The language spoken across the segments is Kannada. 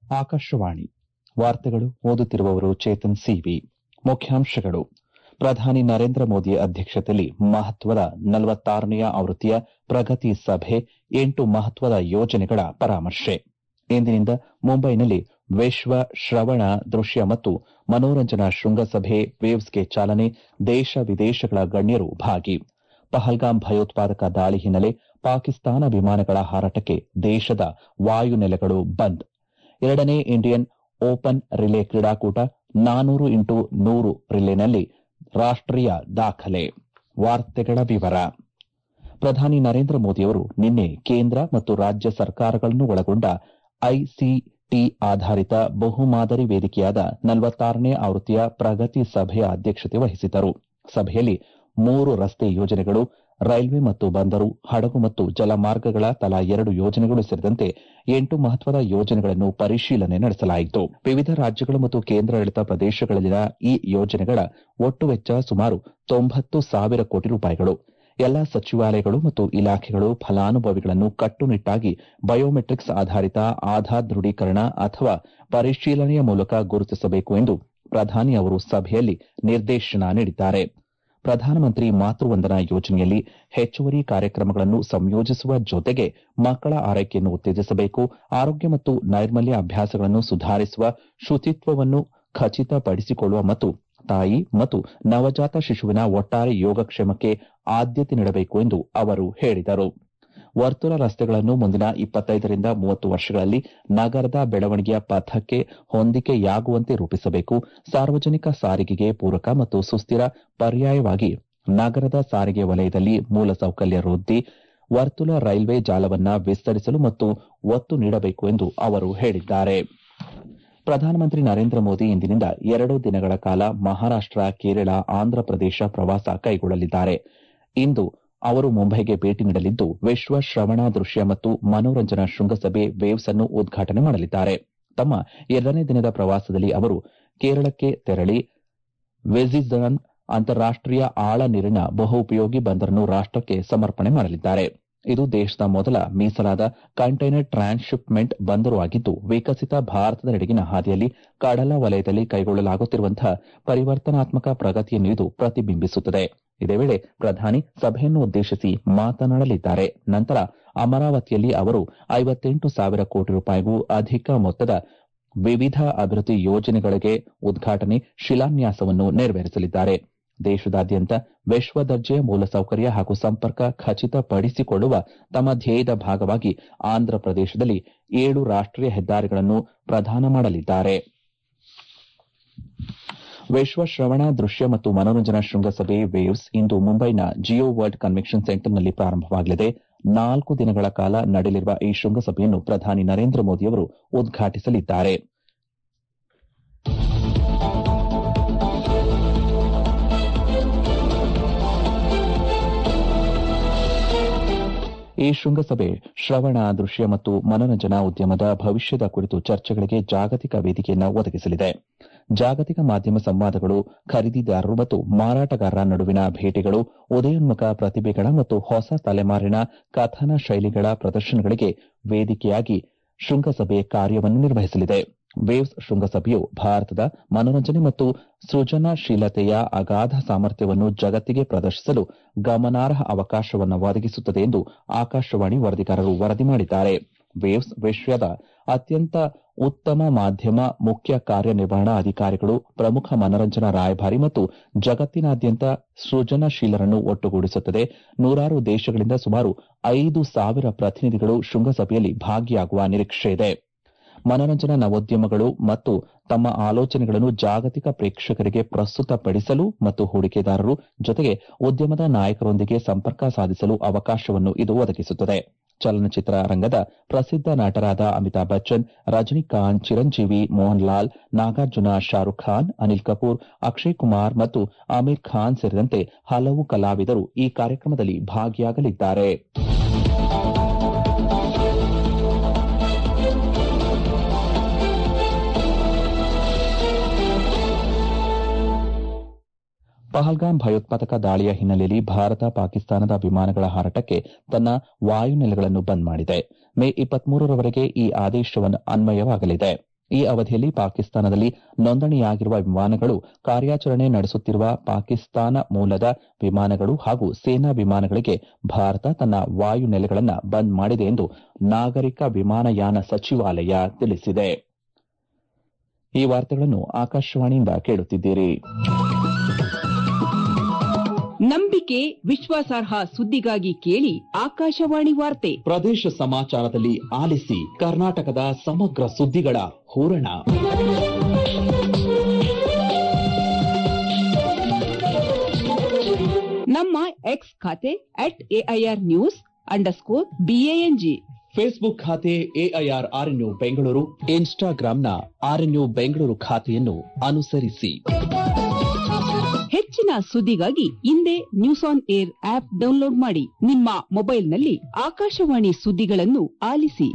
ಆಕಾಶವಾಣಿ ವಾರ್ತೆಗಳು ಓದುತ್ತಿರುವವರು ಚೇತನ್ ಸಿವಿ ಮುಖ್ಯಾಂಶಗಳು ಪ್ರಧಾನಿ ನರೇಂದ್ರ ಮೋದಿ ಅಧ್ಯಕ್ಷತೆಯಲ್ಲಿ ಮಹತ್ವದ ನಲವತ್ತಾರನೆಯ ಆವೃತ್ತಿಯ ಪ್ರಗತಿ ಸಭೆ ಎಂಟು ಮಹತ್ವದ ಯೋಜನೆಗಳ ಪರಾಮರ್ಶೆ ಇಂದಿನಿಂದ ಮುಂಬೈನಲ್ಲಿ ವಿಶ್ವ ಶ್ರವಣ ದೃಶ್ಯ ಮತ್ತು ಮನೋರಂಜನಾ ಶೃಂಗಸಭೆ ವೇವ್ಸ್ಗೆ ಚಾಲನೆ ದೇಶ ವಿದೇಶಗಳ ಗಣ್ಯರು ಭಾಗಿ ಪಹಲ್ಗಾಮ್ ಭಯೋತ್ಪಾದಕ ದಾಳಿ ಹಿನ್ನೆಲೆ ಪಾಕಿಸ್ತಾನ ವಿಮಾನಗಳ ಹಾರಾಟಕ್ಕೆ ದೇಶದ ವಾಯುನೆಲೆಗಳು ಬಂದ್ ಎರಡನೇ ಇಂಡಿಯನ್ ಓಪನ್ ರಿಲೇ ಕ್ರೀಡಾಕೂಟ ನಾನೂರು ಇಂಟು ನೂರು ರಿಲೇನಲ್ಲಿ ರಾಷ್ಟೀಯ ದಾಖಲೆ ವಾರ್ತೆಗಳ ವಿವರ ಪ್ರಧಾನಿ ನರೇಂದ್ರ ಮೋದಿಯವರು ನಿನ್ನೆ ಕೇಂದ್ರ ಮತ್ತು ರಾಜ್ಯ ಸರ್ಕಾರಗಳನ್ನು ಒಳಗೊಂಡ ಐಸಿಟಿ ಆಧಾರಿತ ಬಹುಮಾದರಿ ವೇದಿಕೆಯಾದ ನಲವತ್ತಾರನೇ ಆವೃತ್ತಿಯ ಪ್ರಗತಿ ಸಭೆಯ ಅಧ್ಯಕ್ಷತೆ ವಹಿಸಿದ್ದರು ಸಭೆಯಲ್ಲಿ ಮೂರು ರಸ್ತೆ ಯೋಜನೆಗಳು ರೈಲ್ವೆ ಮತ್ತು ಬಂದರು ಹಡಗು ಮತ್ತು ಜಲಮಾರ್ಗಗಳ ತಲಾ ಎರಡು ಯೋಜನೆಗಳು ಸೇರಿದಂತೆ ಎಂಟು ಮಹತ್ವದ ಯೋಜನೆಗಳನ್ನು ಪರಿಶೀಲನೆ ನಡೆಸಲಾಯಿತು ವಿವಿಧ ರಾಜ್ಯಗಳು ಮತ್ತು ಕೇಂದ್ರಾಡಳಿತ ಪ್ರದೇಶಗಳಲ್ಲಿನ ಈ ಯೋಜನೆಗಳ ಒಟ್ಟು ವೆಚ್ಚ ಸುಮಾರು ತೊಂಬತ್ತು ಸಾವಿರ ಕೋಟಿ ರೂಪಾಯಿಗಳು ಎಲ್ಲಾ ಸಚಿವಾಲಯಗಳು ಮತ್ತು ಇಲಾಖೆಗಳು ಫಲಾನುಭವಿಗಳನ್ನು ಕಟ್ಟುನಿಟ್ಟಾಗಿ ಬಯೋಮೆಟ್ರಿಕ್ಸ್ ಆಧಾರಿತ ಆಧಾರ್ ದೃಢೀಕರಣ ಅಥವಾ ಪರಿಶೀಲನೆಯ ಮೂಲಕ ಗುರುತಿಸಬೇಕು ಎಂದು ಪ್ರಧಾನಿ ಅವರು ಸಭೆಯಲ್ಲಿ ನಿರ್ದೇಶನ ನೀಡಿದ್ದಾರೆ ಪ್ರಧಾನಮಂತ್ರಿ ಮಾತೃವಂದನಾ ಯೋಜನೆಯಲ್ಲಿ ಹೆಚ್ಚುವರಿ ಕಾರ್ಯಕ್ರಮಗಳನ್ನು ಸಂಯೋಜಿಸುವ ಜೊತೆಗೆ ಮಕ್ಕಳ ಆರೈಕೆಯನ್ನು ಉತ್ತೇಜಿಸಬೇಕು ಆರೋಗ್ಯ ಮತ್ತು ನೈರ್ಮಲ್ಯ ಅಭ್ಯಾಸಗಳನ್ನು ಸುಧಾರಿಸುವ ಶುಚಿತ್ವವನ್ನು ಖಚಿತಪಡಿಸಿಕೊಳ್ಳುವ ಮತ್ತು ತಾಯಿ ಮತ್ತು ನವಜಾತ ಶಿಶುವಿನ ಒಟ್ಟಾರೆ ಯೋಗಕ್ಷೇಮಕ್ಕೆ ಆದ್ಯತೆ ನೀಡಬೇಕು ಎಂದು ಅವರು ಹೇಳಿದರು ವರ್ತುಲ ರಸ್ತೆಗಳನ್ನು ಮುಂದಿನ ಇಪ್ಪತ್ತೈದರಿಂದ ಮೂವತ್ತು ವರ್ಷಗಳಲ್ಲಿ ನಗರದ ಬೆಳವಣಿಗೆಯ ಪಥಕ್ಕೆ ಹೊಂದಿಕೆಯಾಗುವಂತೆ ರೂಪಿಸಬೇಕು ಸಾರ್ವಜನಿಕ ಸಾರಿಗೆಗೆ ಪೂರಕ ಮತ್ತು ಸುಸ್ಥಿರ ಪರ್ಯಾಯವಾಗಿ ನಗರದ ಸಾರಿಗೆ ವಲಯದಲ್ಲಿ ಮೂಲಸೌಕರ್ಯ ವೃದ್ಧಿ ವರ್ತುಲ ರೈಲ್ವೆ ಜಾಲವನ್ನು ವಿಸ್ತರಿಸಲು ಮತ್ತು ಒತ್ತು ನೀಡಬೇಕು ಎಂದು ಅವರು ಹೇಳಿದ್ದಾರೆ ಪ್ರಧಾನಮಂತ್ರಿ ನರೇಂದ್ರ ಮೋದಿ ಇಂದಿನಿಂದ ಎರಡು ದಿನಗಳ ಕಾಲ ಮಹಾರಾಷ್ಟ ಕೇರಳ ಆಂಧ್ರಪ್ರದೇಶ ಪ್ರವಾಸ ಕೈಗೊಳ್ಳಲಿದ್ದಾರೆ ಇಂದು ಅವರು ಮುಂಬೈಗೆ ಭೇಟಿ ನೀಡಲಿದ್ದು ವಿಶ್ವ ಶ್ರವಣ ದೃಶ್ಯ ಮತ್ತು ಮನೋರಂಜನಾ ಶೃಂಗಸಭೆ ವೇವ್ಸ್ ಅನ್ನು ಉದ್ಘಾಟನೆ ಮಾಡಲಿದ್ದಾರೆ ತಮ್ಮ ಎರಡನೇ ದಿನದ ಪ್ರವಾಸದಲ್ಲಿ ಅವರು ಕೇರಳಕ್ಕೆ ತೆರಳಿ ವೆಜಿಜಾನ್ ಅಂತಾರಾಷ್ಟೀಯ ಆಳ ನೀರಿನ ಬಹುಪಯೋಗಿ ಬಂದರನ್ನು ರಾಷ್ಟಕ್ಕೆ ಸಮರ್ಪಣೆ ಮಾಡಲಿದ್ದಾರೆ ಇದು ದೇಶದ ಮೊದಲ ಮೀಸಲಾದ ಕಂಟೈನರ್ ಟ್ರಾನ್ಸ್ಶಿಪ್ಮೆಂಟ್ ಬಂದರು ಆಗಿದ್ದು ವಿಕಸಿತ ಭಾರತದೆಡೆಗಿನ ಹಾದಿಯಲ್ಲಿ ಕಡಲ ವಲಯದಲ್ಲಿ ಕೈಗೊಳ್ಳಲಾಗುತ್ತಿರುವಂತಹ ಪರಿವರ್ತನಾತ್ಮಕ ಪ್ರಗತಿಯನ್ನು ಇದು ಪ್ರತಿಬಿಂಬಿಸುತ್ತದೆ ಇದೇ ವೇಳೆ ಪ್ರಧಾನಿ ಸಭೆಯನ್ನು ಉದ್ದೇಶಿಸಿ ಮಾತನಾಡಲಿದ್ದಾರೆ ನಂತರ ಅಮರಾವತಿಯಲ್ಲಿ ಅವರು ಐವತ್ತೆಂಟು ಸಾವಿರ ಕೋಟಿ ರೂಪಾಯಿಗೂ ಅಧಿಕ ಮೊತ್ತದ ವಿವಿಧ ಅಭಿವೃದ್ಧಿ ಯೋಜನೆಗಳಿಗೆ ಉದ್ಘಾಟನೆ ಶಿಲಾನ್ಯಾಸವನ್ನು ನೆರವೇರಿಸಲಿದ್ದಾರೆ ದೇಶದಾದ್ಯಂತ ವಿಶ್ವದರ್ಜೆಯ ಮೂಲಸೌಕರ್ಯ ಹಾಗೂ ಸಂಪರ್ಕ ಖಚಿತಪಡಿಸಿಕೊಳ್ಳುವ ತಮ್ಮ ಧ್ಯೇಯದ ಭಾಗವಾಗಿ ಆಂಧ್ರಪ್ರದೇಶದಲ್ಲಿ ಏಳು ರಾಷ್ಟೀಯ ಹೆದ್ದಾರಿಗಳನ್ನು ಪ್ರದಾನ ಮಾಡಲಿದ್ದಾರೆ ವಿಶ್ವ ಶ್ರವಣ ದೃಶ್ಯ ಮತ್ತು ಮನೋರಂಜನಾ ಶೃಂಗಸಭೆ ವೇವ್ಸ್ ಇಂದು ಮುಂಬೈನ ಜಿಯೋ ವರ್ಲ್ಡ್ ಕನ್ವೆನ್ಷನ್ ಸೆಂಟರ್ನಲ್ಲಿ ಪ್ರಾರಂಭವಾಗಲಿದೆ ನಾಲ್ಕು ದಿನಗಳ ಕಾಲ ನಡೆಯಲಿರುವ ಈ ಶೃಂಗಸಭೆಯನ್ನು ಪ್ರಧಾನಿ ನರೇಂದ್ರ ಮೋದಿಯವರು ಉದ್ಘಾಟಿಸಲಿದ್ದಾರೆ ಈ ಶೃಂಗಸಭೆ ಶ್ರವಣ ದೃಶ್ಯ ಮತ್ತು ಮನೋರಂಜನಾ ಉದ್ಯಮದ ಭವಿಷ್ಯದ ಕುರಿತು ಚರ್ಚೆಗಳಿಗೆ ಜಾಗತಿಕ ವೇದಿಕೆಯನ್ನು ಒದಗಿಸಲಿದೆ ಜಾಗತಿಕ ಮಾಧ್ಯಮ ಸಂವಾದಗಳು ಖರೀದಿದಾರರು ಮತ್ತು ಮಾರಾಟಗಾರರ ನಡುವಿನ ಭೇಟಿಗಳು ಉದಯೋನ್ಮುಖ ಪ್ರತಿಭೆಗಳ ಮತ್ತು ಹೊಸ ತಲೆಮಾರಿನ ಕಥನ ಶೈಲಿಗಳ ಪ್ರದರ್ಶನಗಳಿಗೆ ವೇದಿಕೆಯಾಗಿ ಶೃಂಗಸಭೆ ಕಾರ್ಯವನ್ನು ನಿರ್ವಹಿಸಲಿದೆ ವೇವ್ಸ್ ಶೃಂಗಸಭೆಯು ಭಾರತದ ಮನೋರಂಜನೆ ಮತ್ತು ಸೃಜನಶೀಲತೆಯ ಅಗಾಧ ಸಾಮರ್ಥ್ಯವನ್ನು ಜಗತ್ತಿಗೆ ಪ್ರದರ್ಶಿಸಲು ಗಮನಾರ್ಹ ಅವಕಾಶವನ್ನು ಒದಗಿಸುತ್ತದೆ ಎಂದು ಆಕಾಶವಾಣಿ ವರದಿಗಾರರು ವರದಿ ಮಾಡಿದ್ದಾರೆ ವೇವ್ಸ್ ವಿಶ್ವದ ಅತ್ಯಂತ ಉತ್ತಮ ಮಾಧ್ಯಮ ಮುಖ್ಯ ಕಾರ್ಯನಿರ್ವಹಣಾ ಅಧಿಕಾರಿಗಳು ಪ್ರಮುಖ ಮನರಂಜನಾ ರಾಯಭಾರಿ ಮತ್ತು ಜಗತ್ತಿನಾದ್ಯಂತ ಸೃಜನಶೀಲರನ್ನು ಒಟ್ಟುಗೂಡಿಸುತ್ತದೆ ನೂರಾರು ದೇಶಗಳಿಂದ ಸುಮಾರು ಐದು ಸಾವಿರ ಪ್ರತಿನಿಧಿಗಳು ಶೃಂಗಸಭೆಯಲ್ಲಿ ಭಾಗಿಯಾಗುವ ನಿರೀಕ್ಷೆಯಿದೆ ಮನರಂಜನಾ ನವೋದ್ಯಮಗಳು ಮತ್ತು ತಮ್ಮ ಆಲೋಚನೆಗಳನ್ನು ಜಾಗತಿಕ ಪ್ರೇಕ್ಷಕರಿಗೆ ಪ್ರಸ್ತುತಪಡಿಸಲು ಮತ್ತು ಹೂಡಿಕೆದಾರರು ಜೊತೆಗೆ ಉದ್ಯಮದ ನಾಯಕರೊಂದಿಗೆ ಸಂಪರ್ಕ ಸಾಧಿಸಲು ಅವಕಾಶವನ್ನು ಇದು ಒದಗಿಸುತ್ತದೆ ಚಲನಚಿತ್ರ ರಂಗದ ಪ್ರಸಿದ್ದ ನಟರಾದ ಅಮಿತಾಬ್ ಬಚ್ಚನ್ ರಜನಿಕಾಂತ್ ಚಿರಂಜೀವಿ ಮೋಹನ್ ಲಾಲ್ ನಾಗಾರ್ಜುನ ಶಾರುಖ್ ಖಾನ್ ಅನಿಲ್ ಕಪೂರ್ ಅಕ್ಷಯ್ ಕುಮಾರ್ ಮತ್ತು ಆಮೀರ್ ಖಾನ್ ಸೇರಿದಂತೆ ಹಲವು ಕಲಾವಿದರು ಈ ಕಾರ್ಯಕ್ರಮದಲ್ಲಿ ಭಾಗಿಯಾಗಲಿದ್ದಾರೆ ಪಹಲ್ಗಾಮ್ ಭಯೋತ್ಪಾದಕ ದಾಳಿಯ ಹಿನ್ನೆಲೆಯಲ್ಲಿ ಭಾರತ ಪಾಕಿಸ್ತಾನದ ವಿಮಾನಗಳ ಹಾರಾಟಕ್ಕೆ ತನ್ನ ವಾಯುನೆಲೆಗಳನ್ನು ಬಂದ್ ಮಾಡಿದೆ ಮೇ ಇಪ್ಪತ್ಮೂರರವರೆಗೆ ಈ ಆದೇಶ ಅನ್ವಯವಾಗಲಿದೆ ಈ ಅವಧಿಯಲ್ಲಿ ಪಾಕಿಸ್ತಾನದಲ್ಲಿ ನೋಂದಣಿಯಾಗಿರುವ ವಿಮಾನಗಳು ಕಾರ್ಯಾಚರಣೆ ನಡೆಸುತ್ತಿರುವ ಪಾಕಿಸ್ತಾನ ಮೂಲದ ವಿಮಾನಗಳು ಹಾಗೂ ಸೇನಾ ವಿಮಾನಗಳಿಗೆ ಭಾರತ ತನ್ನ ವಾಯು ನೆಲೆಗಳನ್ನು ಬಂದ್ ಮಾಡಿದೆ ಎಂದು ನಾಗರಿಕ ವಿಮಾನಯಾನ ಸಚಿವಾಲಯ ತಿಳಿಸಿದೆ ಈ ವಾರ್ತೆಗಳನ್ನು ಆಕಾಶವಾಣಿಯಿಂದ ಕೇಳುತ್ತಿದ್ದೀರಿ ನಂಬಿಕೆ ವಿಶ್ವಾಸಾರ್ಹ ಸುದ್ದಿಗಾಗಿ ಕೇಳಿ ಆಕಾಶವಾಣಿ ವಾರ್ತೆ ಪ್ರದೇಶ ಸಮಾಚಾರದಲ್ಲಿ ಆಲಿಸಿ ಕರ್ನಾಟಕದ ಸಮಗ್ರ ಸುದ್ದಿಗಳ ಹೂರಣ ನಮ್ಮ ಎಕ್ಸ್ ಖಾತೆ at AIR news underscore BANG Facebook ಖಾತೆ ಎಐಆರ್ ಆರ್ಎನ್ಯು ಬೆಂಗಳೂರು ಇನ್ಸ್ಟಾಗ್ರಾಂನ ಆರ್ಎನ್ಯು ಬೆಂಗಳೂರು ಖಾತೆಯನ್ನು ಅನುಸರಿಸಿ ಹೆಚ್ಚಿನ ಸುದ್ದಿಗಾಗಿ ಹಿಂದೆ news on air app download ಮಾಡಿ ನಿಮ್ಮ ಮೊಬೈಲ್ನಲ್ಲಿ ಆಕಾಶವಾಣಿ ಸುದ್ದಿಗಳನ್ನು ಆಲಿಸಿ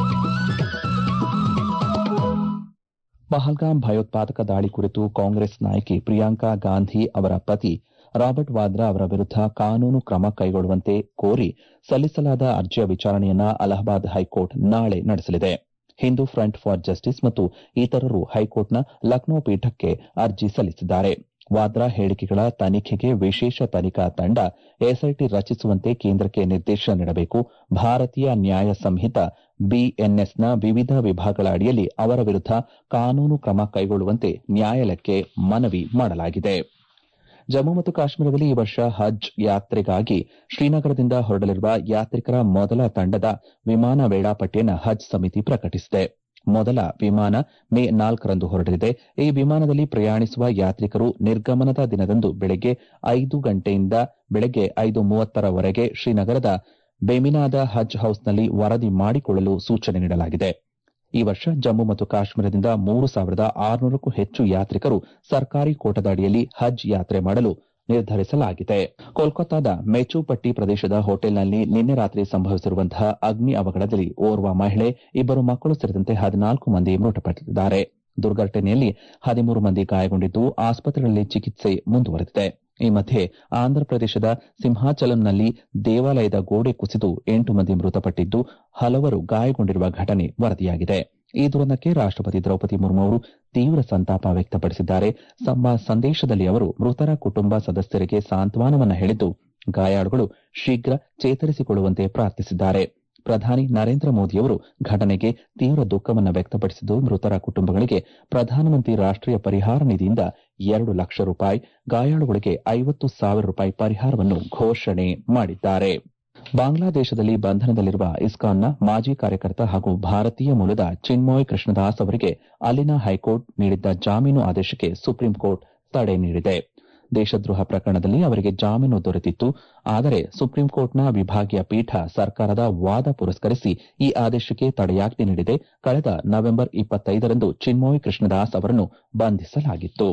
ಪಹಲ್ಗಾಮ್ ಭಯೋತ್ಪಾದಕ ದಾಳಿ ಕುರಿತು ಕಾಂಗ್ರೆಸ್ ನಾಯಕಿ ಪ್ರಿಯಾಂಕಾ ಗಾಂಧಿ ಅವರ ಪತಿ ರಾಬರ್ಟ್ ವಾದ್ರಾ ಅವರ ವಿರುದ್ಧ ಕಾನೂನು ಕ್ರಮ ಕೈಗೊಳ್ಳುವಂತೆ ಕೋರಿ ಸಲ್ಲಿಸಲಾದ ಅರ್ಜಿಯ ವಿಚಾರಣೆಯನ್ನ ಅಲಹಾಬಾದ್ ಹೈಕೋರ್ಟ್ ನಾಳೆ ನಡೆಸಲಿದೆ ಹಿಂದೂ ಫ್ರಂಟ್ ಫಾರ್ ಜಸ್ಟಿಸ್ ಮತ್ತು ಇತರರು ಹೈಕೋರ್ಟ್ನ ಲಕ್ನೋ ಪೀಠಕ್ಕೆ ಅರ್ಜಿ ಸಲ್ಲಿಸಿದ್ದಾರೆ ವಾದ್ರಾ ಹೇಳಿಕೆಗಳ ತನಿಖೆಗೆ ವಿಶೇಷ ತನಿಖಾ ತಂಡ ಎಸ್ಐಟಿ ರಚಿಸುವಂತೆ ಕೇಂದ್ರಕ್ಕೆ ನಿರ್ದೇಶನ ನೀಡಬೇಕು ಭಾರತೀಯ ನ್ಯಾಯ ಸಂಹಿತ ಬಿಎನ್ಎಸ್ನ ವಿವಿಧ ವಿಭಾಗಗಳ ಅಡಿಯಲ್ಲಿ ಅವರ ವಿರುದ್ಧ ಕಾನೂನು ಕ್ರಮ ಕೈಗೊಳ್ಳುವಂತೆ ನ್ಯಾಯಾಲಯಕ್ಕೆ ಮನವಿ ಮಾಡಲಾಗಿದೆ ಜಮ್ಮು ಮತ್ತು ಕಾಶ್ಮೀರದಲ್ಲಿ ಈ ವರ್ಷ ಹಜ್ ಯಾತ್ರೆಗಾಗಿ ಶ್ರೀನಗರದಿಂದ ಹೊರಡಲಿರುವ ಯಾತ್ರಿಕರ ಮೊದಲ ತಂಡದ ವಿಮಾನ ವೇಳಾಪಟ್ಟಿಯನ್ನು ಹಜ್ ಸಮಿತಿ ಪ್ರಕಟಿಸಿದೆ ಮೊದಲ ವಿಮಾನ ಮೇ ನಾಲ್ಕರಂದು ಹೊರಡಲಿದೆ ಈ ವಿಮಾನದಲ್ಲಿ ಪ್ರಯಾಣಿಸುವ ಯಾತ್ರಿಕರು ನಿರ್ಗಮನದ ದಿನದಂದು ಬೆಳಗ್ಗೆ ಐದು ಗಂಟೆಯಿಂದ ಬೆಳಗ್ಗೆ ಐದು ಮೂವತ್ತರವರೆಗೆ ಶ್ರೀನಗರದ ಬೆಮಿನಾದ ಹಜ್ ಹೌಸ್ನಲ್ಲಿ ವರದಿ ಮಾಡಿಕೊಳ್ಳಲು ಸೂಚನೆ ನೀಡಲಾಗಿದೆ ಈ ವರ್ಷ ಜಮ್ಮು ಮತ್ತು ಕಾಶ್ಮೀರದಿಂದ ಮೂರು ಸಾವಿರದ ಆರುನೂರಕ್ಕೂ ಹೆಚ್ಚು ಯಾತ್ರಿಕರು ಸರ್ಕಾರಿ ಕೋಟದ ಅಡಿಯಲ್ಲಿ ಹಜ್ ಯಾತ್ರೆ ಮಾಡಲು ನಿರ್ಧರಿಸಲಾಗಿದೆ ಕೋಲ್ಕತ್ತಾದ ಮೆಚುಪಟ್ಟಿ ಪ್ರದೇಶದ ಹೋಟೆಲ್ನಲ್ಲಿ ನಿನ್ನೆ ರಾತ್ರಿ ಸಂಭವಿಸಿರುವಂತಹ ಅಗ್ನಿ ಅವಘಡದಲ್ಲಿ ಓರ್ವ ಮಹಿಳೆ ಇಬ್ಬರು ಮಕ್ಕಳು ಸೇರಿದಂತೆ ಹದಿನಾಲ್ಕು ಮಂದಿ ಮೃತಪಟ್ಟಿದ್ದಾರೆ ದುರ್ಘಟನೆಯಲ್ಲಿ ಹದಿಮೂರು ಮಂದಿ ಗಾಯಗೊಂಡಿದ್ದು ಆಸ್ಪತ್ರೆಗಳಲ್ಲಿ ಚಿಕಿತ್ಸೆ ಮುಂದುವರೆದಿದೆ ಈ ಮಧ್ಯೆ ಆಂಧ್ರಪ್ರದೇಶದ ಸಿಂಹಾಚಲಂನಲ್ಲಿ ದೇವಾಲಯದ ಗೋಡೆ ಕುಸಿದು ಎಂಟು ಮಂದಿ ಮೃತಪಟ್ಟಿದ್ದು ಹಲವರು ಗಾಯಗೊಂಡಿರುವ ಘಟನೆ ವರದಿಯಾಗಿದೆ ಈ ದುರಂತಕ್ಕೆ ರಾಷ್ಟಪತಿ ದ್ರೌಪದಿ ಮುರ್ಮು ಅವರು ತೀವ್ರ ಸಂತಾಪ ವ್ಯಕ್ತಪಡಿಸಿದ್ದಾರೆ ತಮ್ಮ ಸಂದೇಶದಲ್ಲಿ ಅವರು ಮೃತರ ಕುಟುಂಬ ಸದಸ್ಯರಿಗೆ ಸಾಂತ್ವನವನ್ನು ಹೇಳಿದ್ದು ಗಾಯಾಳುಗಳು ಶೀಘ್ರ ಚೇತರಿಸಿಕೊಳ್ಳುವಂತೆ ಪ್ರಾರ್ಥಿಸಿದ್ದಾರೆ ಪ್ರಧಾನಿ ನರೇಂದ್ರ ಮೋದಿಯವರು ಘಟನೆಗೆ ತೀವ್ರ ದುಃಖವನ್ನು ವ್ಯಕ್ತಪಡಿಸಿದ್ದು ಮೃತರ ಕುಟುಂಬಗಳಿಗೆ ಪ್ರಧಾನಮಂತ್ರಿ ರಾಷ್ಟೀಯ ಪರಿಹಾರ ನಿಧಿಯಿಂದ ಎರಡು ಲಕ್ಷ ರೂಪಾಯಿ ಗಾಯಾಳುಗಳಿಗೆ ಐವತ್ತು ಸಾವಿರ ರೂಪಾಯಿ ಪರಿಹಾರವನ್ನು ಘೋಷಣೆ ಮಾಡಿದ್ದಾರೆ ಬಾಂಗ್ಲಾದೇಶದಲ್ಲಿ ಬಂಧನದಲ್ಲಿರುವ ಇಸ್ಕಾನ್ನ ಮಾಜಿ ಕಾರ್ಯಕರ್ತ ಹಾಗೂ ಭಾರತೀಯ ಮೂಲದ ಚಿನ್ಮಯ್ ಕೃಷ್ಣದಾಸ್ ಅವರಿಗೆ ಅಲ್ಲಿನ ಹೈಕೋರ್ಟ್ ನೀಡಿದ್ದ ಜಾಮೀನು ಆದೇಶಕ್ಕೆ ಸುಪ್ರೀಂ ಕೋರ್ಟ್ ತಡೆ ನೀಡಿದೆ ದೇಶದ್ರೋಹ ಪ್ರಕರಣದಲ್ಲಿ ಅವರಿಗೆ ಜಾಮೀನು ದೊರೆತಿತ್ತು ಆದರೆ ಸುಪ್ರೀಂ ಕೋರ್ಟ್ನ ವಿಭಾಗೀಯ ಪೀಠ ಸರ್ಕಾರದ ವಾದ ಪುರಸ್ಕರಿಸಿ ಈ ಆದೇಶಕ್ಕೆ ತಡೆಯಾಜ್ಞೆ ನೀಡಿದೆ ಕಳೆದ ನವೆಂಬರ್ ಇಪ್ಪತ್ತೈದರಂದು ಚಿನ್ಮಯ್ ಕೃಷ್ಣದಾಸ್ ಅವರನ್ನು ಬಂಧಿಸಲಾಗಿತ್ತು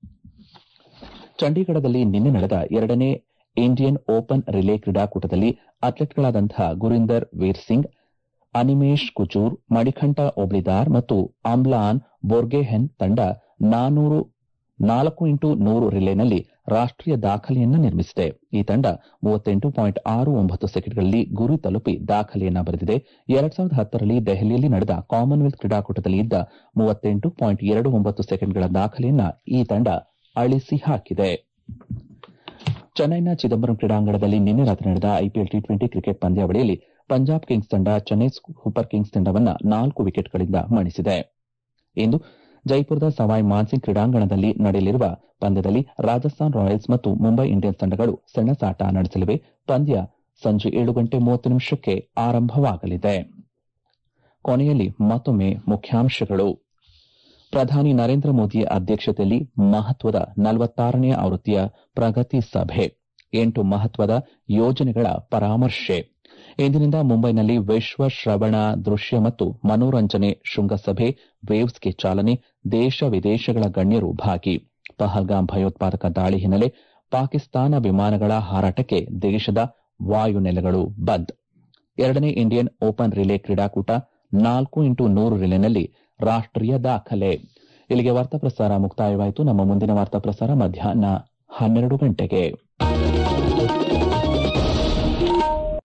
ಚಂಡೀಗಢದಲ್ಲಿ ನಿನ್ನೆ ನಡೆದ ಎರಡನೇ ಇಂಡಿಯನ್ ಓಪನ್ ರಿಲೇ ಕ್ರೀಡಾಕೂಟದಲ್ಲಿ ಅಥ್ಲೆಟ್ಗಳಾದಂತಹ ಗುರಿಂದರ್ ವೀರ್ ಸಿಂಗ್ ಅನಿಮೇಶ್ ಕುಚೂರ್ ಮಣಿಕಂಠ ಒಬ್ಳಿದಾರ್ ಮತ್ತು ಅಮ್ಲಾನ್ ಬೋರ್ಗೆಹೆನ್ ತಂಡ ನಾನೂರು ನಾಲ್ಕು ಇಂಟು ನೂರು ರಿಲೇನಲ್ಲಿ ರಾಷ್ಟೀಯ ದಾಖಲೆಯನ್ನ ನಿರ್ಮಿಸಿದೆ ಈ ತಂಡ ಮೂವತ್ತೆಂಟು ಪಾಯಿಂಟ್ ಆರು ಒಂಬತ್ತು ಸೆಕೆಂಡ್ಗಳಲ್ಲಿ ಗುರಿ ತಲುಪಿ ದಾಖಲೆಯನ್ನ ಬರೆದಿದೆ ಎರಡ್ ಸಾವಿರದ ಹತ್ತರಲ್ಲಿ ದೆಹಲಿಯಲ್ಲಿ ನಡೆದ ಕಾಮನ್ವೆಲ್ತ್ ಕ್ರೀಡಾಕೂಟದಲ್ಲಿ ಇದ್ದ ಮೂವತ್ತೆಂಟು ಪಾಯಿಂಟ್ ಎರಡು ಒಂಬತ್ತು ಸೆಕೆಂಡ್ಗಳ ದಾಖಲೆಯನ್ನ ಈ ತಂಡ ಅಳಿಸಿ ಹಾಕಿದೆ ಚೆನ್ನೈನ ಚಿದಂಬರಂ ಕ್ರೀಡಾಂಗಣದಲ್ಲಿ ನಿನ್ನೆ ರಾತ್ರಿ ನಡೆದ ಐಪಿಎಲ್ ಟಿ ಟ್ವೆಂಟಿ ಕ್ರಿಕೆಟ್ ಪಂದ್ಯಾವಳಿಯಲ್ಲಿ ಪಂಜಾಬ್ ಕಿಂಗ್ಸ್ ತಂಡ ಚೆನ್ನೈ ಸೂಪರ್ ಕಿಂಗ್ಸ್ ತಂಡವನ್ನು ನಾಲ್ಕು ವಿಕೆಟ್ಗಳಿಂದ ಮಣಿಸಿದೆ ಇಂದು ಜೈಪುರದ ಸವಾಯ್ ಮಾನ್ಸಿಂಗ್ ಕ್ರೀಡಾಂಗಣದಲ್ಲಿ ನಡೆಯಲಿರುವ ಪಂದ್ಯದಲ್ಲಿ ರಾಜಸ್ಥಾನ್ ರಾಯಲ್ಸ್ ಮತ್ತು ಮುಂಬೈ ಇಂಡಿಯನ್ಸ್ ತಂಡಗಳು ಸೆಣಸಾಟ ನಡೆಸಲಿವೆ ಪಂದ್ಯ ಸಂಜೆ ಏಳು ಗಂಟೆ ಮೂವತ್ತು ನಿಮಿಷಕ್ಕೆ ಆರಂಭವಾಗಲಿದೆ ಕೊನೆಯಲ್ಲಿ ಮತ್ತೊಮ್ಮೆ ಮುಖ್ಯಾಂಶಗಳು ಪ್ರಧಾನಿ ನರೇಂದ್ರ ಮೋದಿ ಅಧ್ಯಕ್ಷತೆಯಲ್ಲಿ ಮಹತ್ವದ ನಲವತ್ತಾರನೇ ಆವೃತ್ತಿಯ ಪ್ರಗತಿ ಸಭೆ ಎಂಟು ಮಹತ್ವದ ಯೋಜನೆಗಳ ಪರಾಮರ್ಶೆ ಇಂದಿನಿಂದ ಮುಂಬೈನಲ್ಲಿ ವಿಶ್ವ ಶ್ರವಣ ದೃಶ್ಯ ಮತ್ತು ಮನೋರಂಜನೆ ಶೃಂಗಸಭೆ ವೇವ್ಸ್ಗೆ ಚಾಲನೆ ದೇಶ ವಿದೇಶಗಳ ಗಣ್ಯರು ಭಾಗಿ ಪಹಲ್ಗಾಮ್ ಭಯೋತ್ಪಾದಕ ದಾಳಿ ಹಿನ್ನೆಲೆ ಪಾಕಿಸ್ತಾನ ವಿಮಾನಗಳ ಹಾರಾಟಕ್ಕೆ ದೇಶದ ವಾಯುನೆಲೆಗಳು ಬಂದ್ ಎರಡನೇ ಇಂಡಿಯನ್ ಓಪನ್ ರಿಲೇ ಕ್ರೀಡಾಕೂಟ ನಾಲ್ಕು ಇಂಟು ನೂರು ರಿಲೇನಲ್ಲಿ ರಾಷ್ಟೀಯ ದಾಖಲೆ ಇಲ್ಲಿಗೆ ವಾರ್ತಾ ಪ್ರಸಾರ ಮುಕ್ತಾಯವಾಯಿತು ನಮ್ಮ ಮುಂದಿನ ವಾರ್ತಾ ಪ್ರಸಾರ ಮಧ್ಯಾಹ್ನ ಹನ್ನೆರಡು ಗಂಟೆಗೆ